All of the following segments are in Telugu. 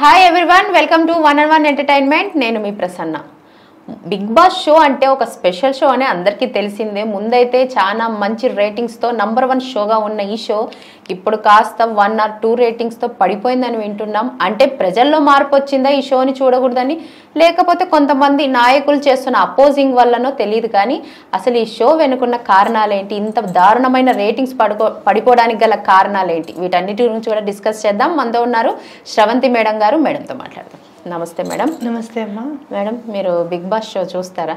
Hi everyone welcome to one and one entertainment నేను మీ ప్రసన్న బిగ్ బాస్ షో అంటే ఒక స్పెషల్ షో అని అందరికీ తెలిసిందే ముందైతే చాలా మంచి రేటింగ్స్తో నంబర్ వన్ షోగా ఉన్న ఈ షో ఇప్పుడు కాస్త వన్ ఆర్ టూ రేటింగ్స్తో పడిపోయిందని వింటున్నాం అంటే ప్రజల్లో మార్పు వచ్చిందా ఈ షోని చూడకూడదని లేకపోతే కొంతమంది నాయకులు చేస్తున్న అపోజింగ్ వల్లనో తెలియదు కానీ అసలు ఈ షో వెనుకున్న కారణాలేంటి ఇంత దారుణమైన రేటింగ్స్ పడుకో పడిపోవడానికి గల కారణాలేంటి వీటన్నిటి గురించి కూడా డిస్కస్ చేద్దాం మనతో ఉన్నారు శ్రవంతి మేడం గారు మేడంతో మాట్లాడదాం నమస్తే మేడం నమస్తే అమ్మా మేడం మీరు బిగ్ బాస్ షో చూస్తారా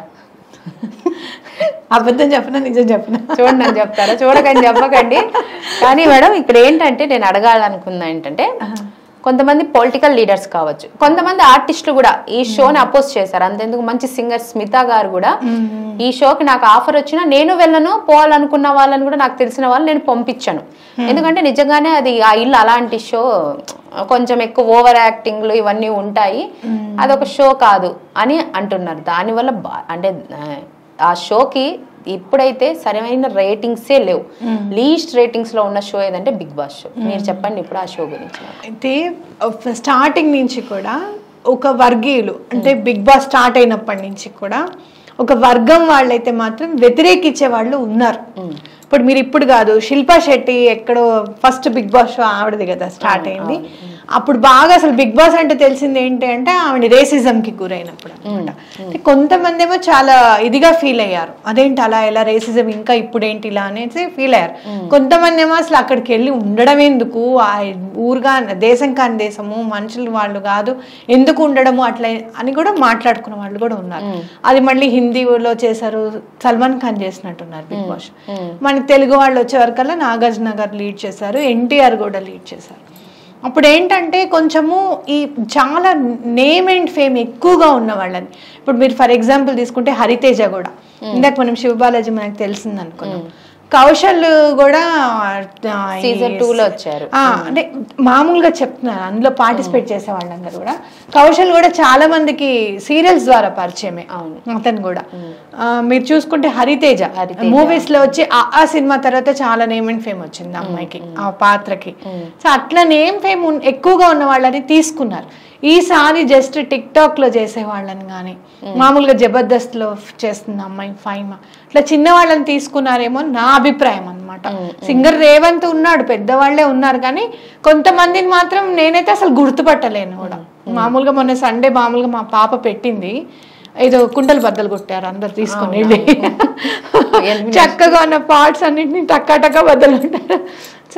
అబద్ధం చెప్పనా నిజం చెప్పనా చూడండి అని చెప్తారా చూడకండి చెప్పకండి కానీ మేడం ఇక్కడ ఏంటంటే నేను అడగాలనుకున్నా ఏంటంటే కొంతమంది పొలిటికల్ లీడర్స్ కావచ్చు కొంతమంది ఆర్టిస్టులు కూడా ఈ షోని అపోజ్ చేశారు అంతెందుకు మంచి సింగర్ స్మిత గారు కూడా ఈ షోకి నాకు ఆఫర్ వచ్చినా నేను వెళ్ళను పోవాలనుకున్న వాళ్ళని కూడా నాకు తెలిసిన వాళ్ళు నేను పంపించాను ఎందుకంటే నిజంగానే అది ఆ ఇల్లు అలాంటి షో కొంచెం ఎక్కువ ఓవర్ యాక్టింగ్లు ఇవన్నీ ఉంటాయి అదొక షో కాదు అని అంటున్నారు దానివల్ల బా అంటే ఆ, ఆ షోకి ఇప్పుడైతే సరైన రేటింగ్సే లేవు లీస్ట్ రేటింగ్స్ లో ఉన్న షో ఏదంటే బిగ్ బాస్ షో మీరు చెప్పండి ఇప్పుడు ఆ షో గురించి నాకు. అయితే స్టార్టింగ్ నుంచి కూడా ఒక వర్గీయులు అంటే బిగ్ బాస్ స్టార్ట్ అయినప్పటి నుంచి కూడా ఒక వర్గం వాళ్ళైతే మాత్రం వ్యతిరేకించే వాళ్ళు ఉన్నారు ఇప్పుడు మీరు ఇప్పుడు కాదు శిల్పా శెట్టి ఎక్కడో ఫస్ట్ బిగ్ బాస్ షో ఆవిడది కదా స్టార్ట్ అయింది అప్పుడు బాగా అసలు బిగ్ బాస్ అంటే తెలిసింది ఏంటి అంటే ఆవిడ రేసిజం కి గురైనప్పుడు అనమాట అంటే కొంతమంది ఏమో చాలా ఇదిగా ఫీల్ అయ్యారు అదేంటి అలా ఎలా రేసిజం ఇంకా ఇప్పుడు ఏంటి ఇలా అనేసి ఫీల్ అయ్యారు కొంతమంది ఏమో అసలు అక్కడికి వెళ్ళి ఉండడం ఎందుకు ఆ ఊరుగా దేశం కాని దేశము మనుషులు వాళ్ళు కాదు ఎందుకు ఉండడము అట్లా అని కూడా మాట్లాడుకున్న వాళ్ళు కూడా ఉన్నారు అది మళ్ళీ హిందీలో చేశారు సల్మాన్ ఖాన్ చేసినట్టున్నారు బిగ్ బాస్ మన తెలుగు వాళ్ళు వచ్చే వరకల్లా నాగార్జున గారు లీడ్ చేశారు ఎన్టీఆర్ కూడా లీడ్ చేశారు అప్పుడు ఏంటంటే కొంచెము ఈ చాలా నేమ్ అండ్ ఫేమ్ ఎక్కువగా ఉన్న వాళ్ళని ఇప్పుడు మీరు ఫర్ ఎగ్జాంపుల్ తీసుకుంటే హరితేజ కూడా ఇందాక మనం శివబాలాజీ మనకు తెలిసింది అనుకున్నాం కౌశల్ కూడా ఆ, ఈ- Season two లో వచ్చారు. ఆ, అంటే మామూలుగా చెప్తున్నారు అందులో పార్టిసిపేట్ చేసే వాళ్ళందరూ కూడా కౌశల్ కూడా చాలా మందికి సీరియల్స్ ద్వారా పరిచయమే అవును. అతను కూడా ఆ, మీరు చూసుకుంటే హరితేజ హరితేజ. మూవీస్ లో వచ్చి ఆ ఆ సినిమా తర్వాత చాలా నేమ్ అండ్ ఫేమ్ వచ్చింది ఆ అమ్మాయికి ఆ పాత్రకి సో అట్లా నేమ్ ఫేమ్ ఎక్కువగా ఉన్న వాళ్ళని తీసుకున్నారు ఈసారి జస్ట్ టిక్ టాక్ లో చేసే వాళ్ళని కానీ మామూలుగా జబర్దస్త్ లో చేస్తుంది అమ్మాయి ఫైమా ఇట్లా చిన్న వాళ్ళని తీసుకున్నారేమో నా అభిప్రాయం అన్నమాట సింగర్ రేవంత్ ఉన్నాడు పెద్దవాళ్లే ఉన్నారు కానీ కొంతమందిని మాత్రం నేనైతే అసలు గుర్తుపట్టలేను కూడా మామూలుగా మొన్న సండే మామూలుగా మా పాప పెట్టింది ఏదో కుండలు బద్దలు కొట్టారు అందరు తీసుకొని వెళ్ళి చక్కగా ఉన్న పార్ట్స్ అన్నింటినీ టక్కా టక్కా బద్దలు కొట్టారు సో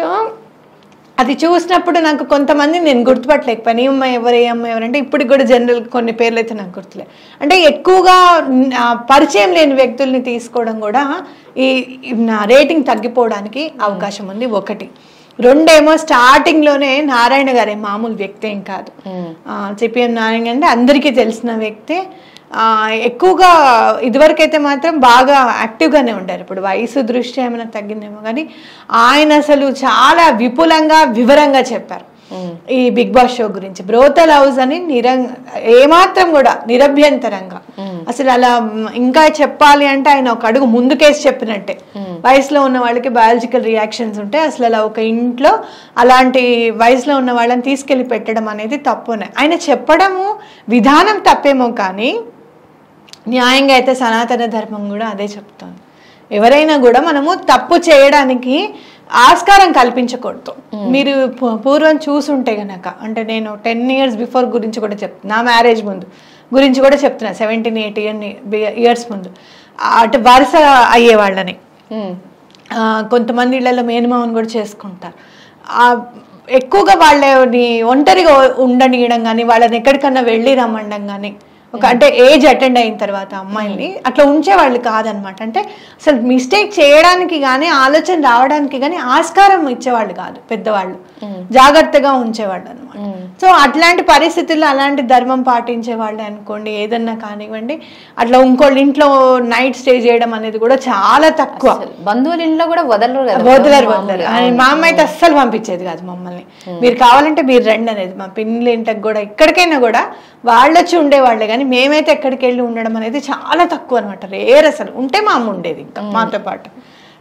అది చూసినప్పుడు నాకు కొంతమంది నేను గుర్తుపట్టలేకపోయాను ఈ అమ్మాయి ఎవరు ఏ అమ్మాయి ఎవరంటే ఇప్పటికి కూడా జనరల్ కొన్ని పేర్లు అయితే నాకు గుర్తులే అంటే ఎక్కువగా ఆ, పరిచయం లేని వ్యక్తుల్ని తీసుకోవడం కూడా ఈ ఈ నా రేటింగ్ తగ్గిపోవడానికి అవకాశం ఉంది ఒకటి రెండేమో స్టార్టింగ్ లోనే నారాయణ గారే మామూలు వ్యక్తి ఏం కాదు సిపిఎం నారాయణ అంటే అందరికీ తెలిసిన వ్యక్తే ఆ, ఎక్కువగా ఇదివరకైతే మాత్రం బాగా యాక్టివ్గానే ఉంటారు ఇప్పుడు వయసు దృష్ట్యా ఏమైనా తగ్గిందేమో కానీ ఆయన అసలు చాలా విపులంగా వివరంగా చెప్పారు ఈ బిగ్ బాస్ షో గురించి బ్రోతల్ హౌస్ అని నిరం ఏమాత్రం కూడా నిరభ్యంతరంగా అసలు అలా మ్, ఇంకా చెప్పాలి అంటే ఆయన ఒక అడుగు ముందుకేసి చెప్పినట్టే వయసులో ఉన్న వాళ్ళకి బయాలజికల్ రియాక్షన్స్ ఉంటాయి అసలు అలా ఒక ఇంట్లో అలాంటి వయసులో ఉన్న వాళ్ళని తీసుకెళ్లి పెట్టడం అనేది తప్పునే ఆయన చెప్పడము విధానం తప్పేమో కానీ న్యాయంగా అయితే సనాతన ధర్మం కూడా అదే చెప్తోంది ఎవరైనా కూడా మనము తప్పు చేయడానికి ఆస్కారం కల్పించకూడదు మీరు పు- పూర్వం చూసుంటే గనక అంటే నేను టెన్ ఇయర్స్ బిఫోర్ గురించి కూడా చెప్తున్నా నా మ్యారేజ్ ముందు గురించి కూడా చెప్తున్నా సెవెంటీన్ ఎయిట్ ఇయర్స్ ముందు అటు వరుస అయ్యేవాళ్ళని ఉమ్. ఆ, కొంతమంది ఇళ్లలో మేనమామని కూడా చేసుకుంటారు ఆ, ఎక్కువగా వాళ్ళని ఒంటరిగా ఉండనియడం కానీ వాళ్ళని ఎక్కడికన్నా వెళ్ళి రమ్మండం కానీ ఒక అంటే ఏజ్ అటెండ్ అయిన తర్వాత అమ్మాయిని అట్లా ఉంచేవాళ్ళు కాదనమాట అంటే అసలు మిస్టేక్ చేయడానికి కానీ ఆలోచన రావడానికి కానీ ఆస్కారం ఇచ్చేవాళ్ళు కాదు పెద్దవాళ్ళు జాగ్రత్తగా ఉంచేవాళ్ళు అనమాట సో అట్లాంటి పరిస్థితుల్లో అలాంటి ధర్మం పాటించే వాళ్ళు అనుకోండి ఏదన్నా కానివ్వండి అట్లా ఇంకోళ్ళ ఇంట్లో నైట్ స్టే చేయడం అనేది కూడా చాలా తక్కువ అసలు బంధువుల ఇంట్లో కూడా వదలరు కదా వదలరు వదలరు అని మా అమ్మ అయితే అస్సలు పంపించేది కాదు మమ్మల్ని మీరు కావాలంటే మీరు రండి అనేది మా పిన్నుల ఇంటికి కూడా ఎక్కడికైనా కూడా వాళ్ళు వచ్చి ఉండేవాళ్ళే కానీ మేమైతే ఎక్కడికి వెళ్ళి ఉండడం అనేది చాలా తక్కువ అనమాట రేర్ అసలు ఉంటే మా అమ్మ ఉండేది ఇంకా మాతో పాటు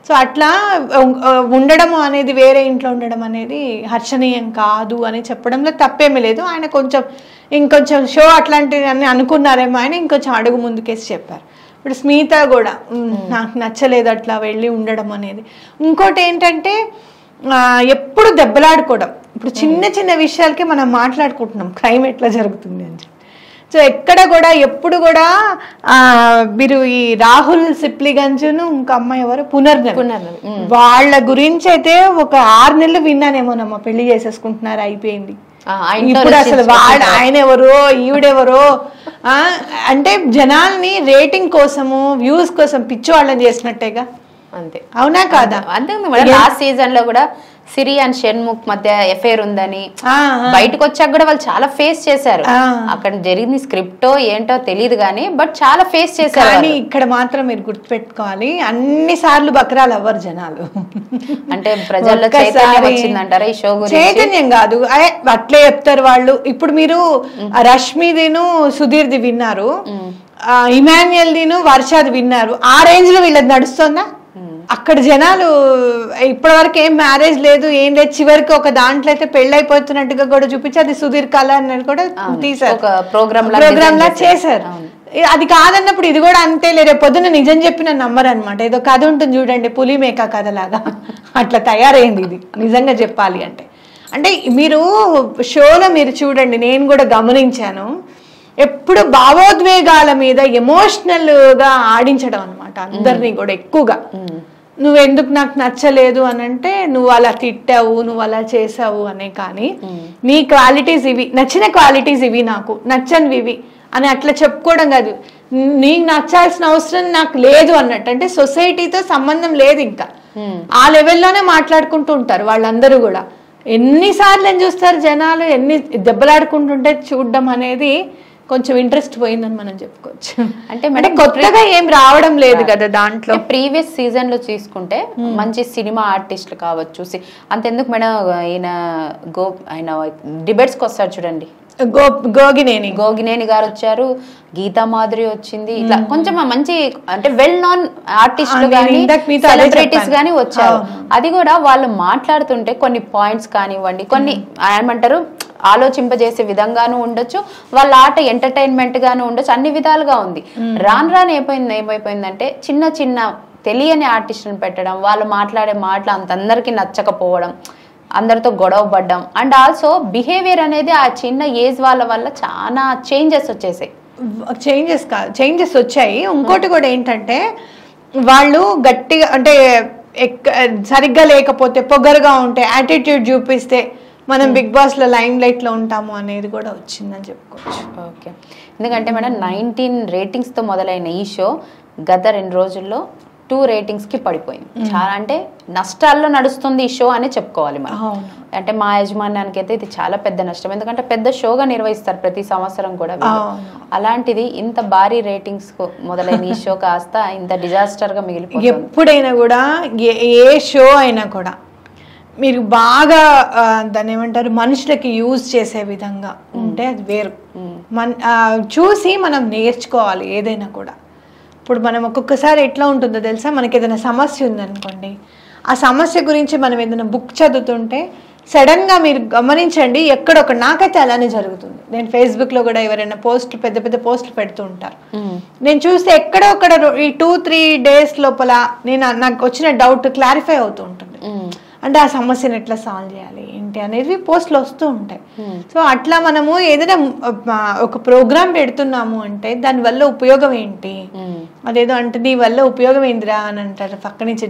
సో అట్లా ఉ- ఉండడము అనేది వేరే ఇంట్లో ఉండడం అనేది హర్షణీయం కాదు అని చెప్పడంలో తప్పేమీ లేదు ఆయన కొంచెం ఇంకొంచెం షో అట్లాంటివి అని అనుకున్నారేమో ఆయన ఇంకొంచెం అడుగు ముందుకేసి చెప్పారు ఇప్పుడు స్మిత కూడా "ఉమ్, నాకు నచ్చలేదు అట్లా వెళ్ళి ఉండడం అనేది ఇంకోటి ఏంటంటే ఆ, ఎప్పుడు దెబ్బలాడుకోవడం ఇప్పుడు చిన్న చిన్న విషయాలకే మనం మాట్లాడుకుంటున్నాం క్రైమ్ ఎట్లా జరుగుతుంది అని చెప్పి సో ఎక్కడ కూడా ఎప్పుడు కూడా ఆ, మీరు ఈ రాహుల్ సిప్లిగంజును ఇంక అమ్మాయి ఎవరు పునర్నవి పునర్నవి, వాళ్ళ గురించి అయితే ఒక ఆరు నెలలు విన్నానేమోనమ్మా పెళ్లి చేసేసుకుంటున్నారు అయిపోయింది ఆ, ఆ ఇంట్లో ఇప్పుడు అసలు రచించుకుంటారు. వాడు ఆయన ఎవరో ఈవిడెవరో ఆ, అంటే జనాల్ని రేటింగ్ కోసము వ్యూస్ కోసం పిచ్చి వాళ్ళని చేసినట్టేగా అంతే అవునా కాదా అంతే మేడం లాస్ట్ సీజన్ లో కూడా సిరి అండ్ షణ్ముఖ్ మధ్య ఎఫైర్ ఉందని ఆ, ఆ. బయటకు వచ్చాక కూడా వాళ్ళు చాలా ఫేస్ చేశారు ఆ. అక్కడ జరిగింది స్క్రిప్టో ఏంటో తెలియదు కానీ బట్ చాలా ఫేస్ చేశారు కానీ వాళ్ళు. ఇక్కడ మాత్రం మీరు గుర్తుపెట్టుకోవాలి అన్ని సార్లు బక్రాలు అవ్వరు జనాలు అంటే ప్రజల్లో ఒక్కసారి చైతన్యం వచ్చిందంటారా ఈ షో గురించి చైతన్యం కాదు అయ్ అట్లే చెప్తారు వాళ్ళు ఇప్పుడు మీరు ఆ రష్మిదిను సుధీర్ది విన్నారు ఆ, ఇమాన్యుయల్ దిను వర్షాది విన్నారు ఆ రేంజ్ లో వీళ్ళది నడుస్తుందా అక్కడ జనాలు ఇప్పటి వరకు ఏం మ్యారేజ్ లేదు ఏం లేదు చివరికి ఒక దాంట్లో అయితే పెళ్లి అయిపోతున్నట్టుగా కూడా చూపించి అది సుధీర్ కళ అన్నది కూడా తీసారు ఒక program లా ప్రోగ్రామ్ లా design చేశారు. చేశారు ఏ- అది కాదన్నప్పుడు ఇది కూడా అంతే లేదు రేపు పొద్దున్న నిజం చెప్పిన నమ్మరు అనమాట ఏదో కథ ఉంటుంది చూడండి పులి మేక కథ లాగా అట్లా తయారైంది ఇది నిజంగా చెప్పాలి అంటే అంటే మీరు షోలో మీరు చూడండి నేను కూడా గమనించాను ఎప్పుడు భావోద్వేగాల మీద ఎమోషనల్ గా ఆడించడం అనమాట అందరినీ కూడా ఎక్కువగా నువ్వు ఎందుకు నాకు నచ్చలేదు అని అంటే నువ్వు అలా తిట్టావు నువ్వు అలా చేసావు అనే కానీ నీ క్వాలిటీస్ ఇవి నచ్చిన క్వాలిటీస్ ఇవి నాకు నచ్చనివి ఇవి అని అట్లా చెప్పుకోవడం కాదు నీకు నచ్చాల్సిన అవసరం నాకు లేదు అన్నట్టు అంటే సొసైటీతో సంబంధం లేదు ఇంకా ఆ లెవెల్లోనే మాట్లాడుకుంటూ ఉంటారు వాళ్ళందరూ కూడా ఎన్నిసార్లు అని చూస్తారు జనాలు ఎన్ని దెబ్బలాడుకుంటుంటే చూడడం అనేది కొంచెం ఇంట్రెస్ట్ పోయిందని మనం చెప్పుకోవచ్చు అంటే అంటే మేడం కొత్తగా ఏం రావడం లేదు కదా దాంట్లో ప్రీవియస్ సీజన్ లో తీసుకుంటే మంచి సినిమా ఆర్టిస్టులు కావచ్చు సి- అంతెందుకు మేడం ఈయన గో ఆయన డిబేట్స్ కి వస్తాడు చూడండి గో గోగినేని గోగినేని గారు వచ్చారు గీతా మాధురి వచ్చింది ఇట్లా కొంచెం మంచి అంటే వెల్ నోన్ ఆర్టిస్టులు ఆ, నేను కానీ ఇందాక మీతో అదే సెలబ్రిటీస్ చెప్పాను. కానీ వచ్చారు అది కూడా వాళ్ళు మాట్లాడుతుంటే కొన్ని పాయింట్స్ కానివ్వండి కొన్ని ఏమంటారు ఆలోచింపజేసే విధంగాను ఉండొచ్చు వాళ్ళ ఆట ఎంటర్టైన్మెంట్ గాను ఉండొచ్చు అన్ని విధాలుగా ఉంది రాను రాను ఏమైపోయింది ఏమైపోయిందంటే చిన్న చిన్న తెలియని ఆర్టిస్టులను పెట్టడం వాళ్ళు మాట్లాడే మాటలు అంత అందరికీ నచ్చకపోవడం అందరితో గొడవ పడ్డం అండ్ ఆల్సో బిహేవియర్ అనేది ఆ చిన్న ఏజ్ వాళ్ళ వల్ల చాలా చేంజెస్ వచ్చేసాయి చేంజెస్ కాదు చేంజెస్ వచ్చాయి ఇంకోటి కూడా ఏంటంటే వాళ్ళు గట్టిగా అంటే ఎక్క సరిగ్గా లేకపోతే పొగరుగా ఉంటే యాటిట్యూడ్ చూపిస్తే మనం బిగ్ బాస్ లో లైమ్ లైట్ లో ఉంటాము అనేది కూడా వచ్చిందని చెప్పుకోవచ్చు ఓకే ఎందుకంటే మేడం నైన్టీన్ రేటింగ్స్తో మొదలైన ఈ షో గత రెండు రోజుల్లో టూ రేటింగ్స్కి పడిపోయింది చాలా అంటే నష్టాల్లో నడుస్తుంది ఈ షో అని చెప్పుకోవాలి మనం అవును అంటే మా యజమాన్యానికి అయితే ఇది చాలా పెద్ద నష్టం ఎందుకంటే పెద్ద షోగా నిర్వహిస్తారు ప్రతి సంవత్సరం కూడా వీళ్ళు. అవును. అలాంటిది ఇంత భారీ రేటింగ్స్ మొదలైన ఈ షో కాస్త ఇంత డిజాస్టర్ గా మిగిలిపోతుంది ఎప్పుడైనా కూడా ఏ ఏ షో అయినా కూడా మీరు బాగా ఆ, దాన్ని ఏమంటారు మనుషులకి యూజ్ చేసే విధంగా ఉంటే అది వేరు మన ఆ, చూసి మనం నేర్చుకోవాలి ఏదైనా కూడా ఇప్పుడు మనం ఒక్కొక్కసారి ఎట్లా ఉంటుందో తెలుసా మనకి ఏదైనా సమస్య ఉందనుకోండి ఆ సమస్య గురించి మనం ఏదైనా బుక్ చదువుతుంటే సడన్గా మీరు గమనించండి ఎక్కడొక నాకైతే అలానే జరుగుతుంది నేను ఫేస్బుక్లో కూడా ఎవరైనా పోస్ట్ పెద్ద పెద్ద పోస్టులు పెడుతూ ఉంటారు మ్మ్. నేను చూస్తే ఎక్కడో అక్కడ రో- ఈ టూ త్రీ డేస్ లోపల నేను నాకు వచ్చిన డౌట్ క్లారిఫై అవుతూ ఉంటుంది మ్మ్. అంటే ఆ సమస్యను ఎట్లా సాల్వ్ చేయాలి ఏంటి అనేది పోస్ట్లు వస్తూ ఉంటాయి సో అట్లా మనము ఏదైనా ఆ, ఒక ప్రోగ్రామ్ పెడుతున్నాము అంటే దాని వల్ల ఉపయోగం ఏంటి మ్మ్. అదేదో అంటే నీ వల్ల ఉపయోగం ఏందిరా అని అంటారు పక్క నుంచి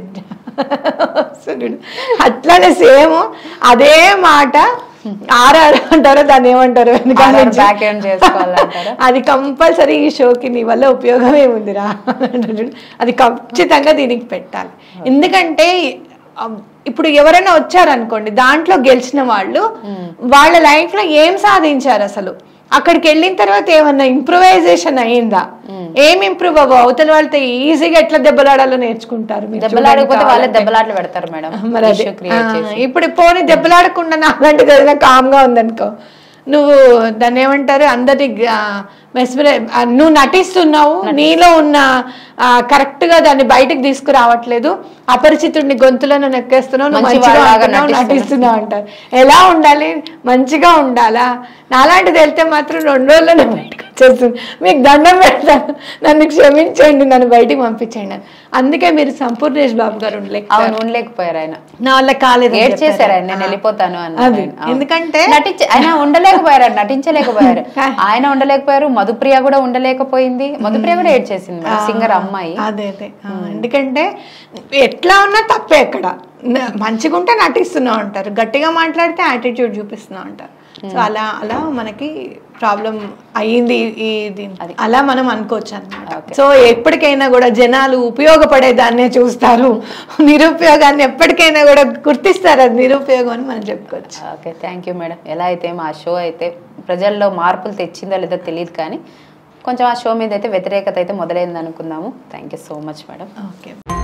సూర్యుడు. అట్లానే సేమ్ అదే మాట ఆర్ఆర్ అంటారో దాన్ని ఏమంటారు వెనకాల RR నుంచి. back end చేసుకోవాలంటారా? అది కంపల్సరీ ఈ షోకి నీ వల్ల ఉపయోగం ఏముందిరా అంటారు. అది ఖచ్చితంగా దీనికి పెట్టాలి ఎందుకంటే ఆ, ఇప్పుడు ఎవరైనా వచ్చారనుకోండి దాంట్లో గెలిచిన వాళ్ళు వాళ్ళ లైఫ్ లో ఏం సాధించారు అసలు అక్కడికి వెళ్ళిన తర్వాత ఏమన్నా ఇంప్రూవైజేషన్ అయ్యిందా ఏం ఇంప్రూవ్ అవ్వ అవతల వాళ్ళతో ఈజీగా ఎట్లా దెబ్బలాడాలో నేర్చుకుంటారు మీరు దెబ్బలాడకపోతే చూడండి వాళ్ళే కావాలంటే. దెబ్బలాట్లు పెడతారు మేడం మరి అదే. Issue create ఆ, చేసి ఇప్పుడు పోనీ దెబ్బలాడకుండా నాలాంటిది ఏదైనా కామ్గా ఉందనుకో నువ్వు దాన్ని ఏమంటారు అందరి మెస్మరే నువ్వు నటిస్తున్నావు నీలో ఉన్న కరెక్ట్ గా దాన్ని బయటకు తీసుకురావట్లేదు అపరిచితుడిని గొంతులను నెక్కేస్తున్నావు నువ్వు మంచి మంచిగా వాళ్ళలాగా ఉంటున్నావు, నటిస్తున్నావు. నటిస్తున్నావు అంటారు ఎలా ఉండాలి మంచిగా ఉండాలా నాలాంటిది వెళ్తే మాత్రం రెండు రోజుల్లోనే బయటకు వచ్చేస్తుంది మీకు దండం పెడతాను నన్ను క్షమించండి నన్ను బయటికి పంపించండి అని. అందుకే మీరు సంపూర్ణేష్ బాబు గారు ఉండలేక అవును ఉండలేకపోయారు ఆయన నా వల్ల కాలేదు ఏడ్ చేశారు ఆయన నేను వెళ్ళిపోతాను అది. అన్నారు ఆయన. అవును. ఎందుకంటే నటించ ఆయన ఉండలేకపోయారు ఆయన నటించలేకపోయారు ఆయన ఉండలేకపోయారు మధుప్రియ కూడా ఉండలేకపోయింది మధుప్రియ కూడా ఏడ్ చేసింది సింగర్ అమ్మాయి అదే అదే ఆ, ఎందుకంటే ఎట్లా ఉన్నా తప్పే ఎక్కడ న- మంచిగా ఉంటే నటిస్తున్నావు అంటారు గట్టిగా మాట్లాడితే యాటిట్యూడ్ చూపిస్తున్నావు అంటారు సో అలా అలా మనకి ప్రాబ్లం అయ్యింది ఈ దీని అలా మనం అనుకోవచ్చు అనమాట సో ఎప్పటికైనా కూడా జనాలు ఉపయోగపడే దాన్నే చూస్తారు నిరుపయోగాన్ని ఎప్పటికైనా కూడా గుర్తిస్తారు అది నిరుపయోగం అని మనం చెప్పుకోవచ్చు ఓకే థ్యాంక్ యూ మేడం ఎలా అయితే మా షో అయితే ప్రజల్లో మార్పులు తెచ్చిందో లేదో తెలియదు కానీ కొంచెం ఆ షో మీద అయితే వ్యతిరేకత అయితే మొదలైంది అనుకుందాము thank you so much madam okay